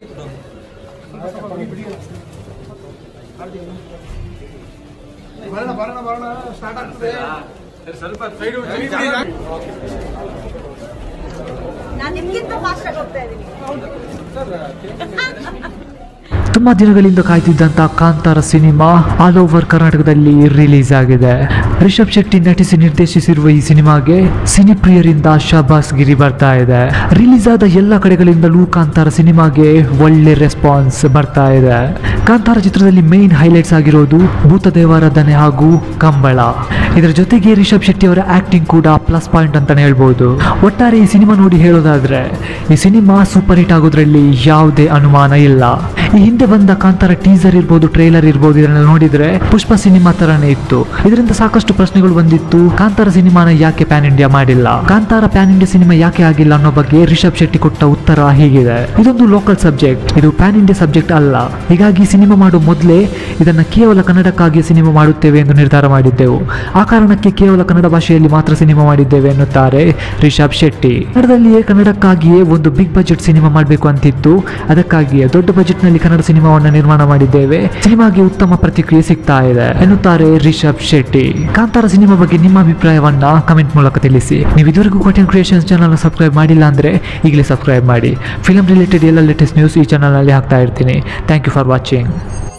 ಬರೋಣ ಬರೋಣ ಬರೋಣ ಸ್ಟಾರ್ಟ್ ಆಗ್ತದೆ ಸ್ವಲ್ಪ ಸೈಡ್ ನಾನು ನಿಮ್ಗಿಂತ ಫಾಸ್ಟ್ ಆಗಿ ಹೋಗ್ತಾ ಇದ್ದೀನಿ ತುಂಬ ದಿನಗಳಿಂದ ಕಾಯ್ತಿದ್ದಂತ ಕಾಂತಾರ ಸಿನಿಮಾ ಆಲ್ ಓವರ್ ಕರ್ನಾಟಕದಲ್ಲಿ ರಿಲೀಸ್ ಆಗಿದೆ ರಿಷಬ್ ಶೆಟ್ಟಿ ನಟಿಸಿ ನಿರ್ದೇಶಿಸಿರುವ ಈ ಸಿನಿಮಾಗೆ ಸಿನಿ ಪ್ರಿಯರಿಂದ ಶಬಾಸ್ ಗಿರಿ ಬರ್ತಾ ಇದೆ ರಿಲೀಸ್ ಆದ ಎಲ್ಲ ಕಡೆಗಳಿಂದಲೂ ಕಾಂತಾರ ಸಿನಿಮಾಗೆ ಒಳ್ಳೆ ರೆಸ್ಪಾನ್ಸ್ ಬರ್ತಾ ಇದೆ ಕಾಂತಾರ ಚಿತ್ರದಲ್ಲಿ ಮೇನ್ ಹೈಲೈಟ್ಸ್ ಆಗಿರೋದು ಭೂತದೇವಾರಾಧನೆ ಹಾಗೂ ಕಂಬಳ ಇದರ ಜೊತೆಗೆ ರಿಷಬ್ ಶೆಟ್ಟಿ ಅವರ ಆಕ್ಟಿಂಗ್ ಕೂಡ ಪ್ಲಸ್ ಪಾಯಿಂಟ್ ಅಂತಾನೆ ಹೇಳ್ಬೋದು ಒಟ್ಟಾರೆ ಈ ಸಿನಿಮಾ ನೋಡಿ ಹೇಳೋದಾದ್ರೆ ಈ ಸಿನಿಮಾ ಸೂಪರ್ ಹಿಟ್ ಆಗೋದ್ರಲ್ಲಿ ಯಾವುದೇ ಅನುಮಾನ ಇಲ್ಲ ಈ ಹಿಂದೆ ಬಂದ ಕಾಂತಾರ ಟೀಸರ್ ಇರ್ಬೋದು ಟ್ರೈಲರ್ ಇರ್ಬೋದು ಇದನ್ನ ನೋಡಿದ್ರೆ ಪುಷ್ಪ ಸಿನಿಮಾ ತರನೇ ಇತ್ತು ಇದರಿಂದ ಸಾಕಷ್ಟು ಪ್ರಶ್ನೆಗಳು ಬಂದಿತ್ತು ಕಾಂತಾರ ಸಿನಿಮಾನ ಯಾಕೆ ಪ್ಯಾನ್ ಇಂಡಿಯಾ ಮಾಡಿಲ್ಲ ಕಾಂತಾರ ಪ್ಯಾನ್ ಇಂಡಿಯಾ ಸಿನಿಮಾ ಯಾಕೆ ಆಗಿಲ್ಲ ಅನ್ನೋ ಬಗ್ಗೆ ರಿಷಬ್ ಶೆಟ್ಟಿ ಕೊಟ್ಟ ಉತ್ತರ ಹೀಗಿದೆ ಇದೊಂದು ಲೋಕಲ್ ಸಬ್ಜೆಕ್ಟ್ ಇದು ಪ್ಯಾನ್ ಇಂಡಿಯಾ ಸಬ್ಜೆಕ್ಟ್ ಅಲ್ಲ ಹೀಗಾಗಿ ಸಿನಿಮಾ ಮಾಡೋ ಮೊದಲೇ ಇದನ್ನ ಕೇವಲ ಕನ್ನಡಕ್ಕಾಗಿ ಸಿನಿಮಾ ಮಾಡುತ್ತೇವೆ ಎಂದು ನಿರ್ಧಾರ ಮಾಡಿದ್ದೆವು ಆ ಕಾರಣಕ್ಕೆ ಕೇವಲ ಕನ್ನಡ ಭಾಷೆಯಲ್ಲಿ ಮಾತ್ರ ಸಿನಿಮಾ ಮಾಡಿದ್ದೇವೆ ಎನ್ನುತ್ತಾರೆ ರಿಷಬ್ ಶೆಟ್ಟಿ ಕನ್ನಡದಲ್ಲಿಯೇ ಕನ್ನಡಕ್ಕಾಗಿಯೇ ಒಂದು ಬಿಗ್ ಬಜೆಟ್ ಸಿನಿಮಾ ಮಾಡಬೇಕು ಅಂತಿತ್ತು ಅದಕ್ಕಾಗಿಯೇ ದೊಡ್ಡ ಬಜೆಟ್ ನಲ್ಲಿ ಕನ್ನಡ ಸಿನಿಮಾವನ್ನ ನಿರ್ಮಾಣ ಮಾಡಿದ್ದೇವೆ ಸಿನಿಮಾಗೆ ಉತ್ತಮ ಪ್ರತಿಕ್ರಿಯೆ ಸಿಗ್ತಾ ಇದೆ ಎನ್ನುತ್ತಾರೆ ರಿಷಬ್ ಶೆಟ್ಟಿ ಕಾಂತಾರ ಸಿನಿಮಾ ಬಗ್ಗೆ ನಿಮ್ಮ ಅಭಿಪ್ರಾಯವನ್ನ ಕಮೆಂಟ್ ಮೂಲಕ ತಿಳಿಸಿ ನೀವು ಇದುವರೆಗೂ ಕೋಟೆನ್ ಕ್ರಿಯೇಷನ್ಸ್ ಚಾನಲ್ ಸಬ್ಸ್ಕ್ರೈಬ್ ಮಾಡಿಲ್ಲ ಅಂದ್ರೆ ಈಗಲೇ ಸಬ್ಸ್ಕ್ರೈಬ್ ಮಾಡಿ ಫಿಲಂ ರಿಲೇಟೆಡ್ ಎಲ್ಲ ಲೇಟೆಸ್ಟ್ ನ್ಯೂಸ್ ಈ ಚಾನಲ್ ನಲ್ಲಿ ಹಾಕ್ತಾ ಇರ್ತೀನಿ ಥ್ಯಾಂಕ್ ಯು ಫಾರ್ ವಾಚಿಂಗ್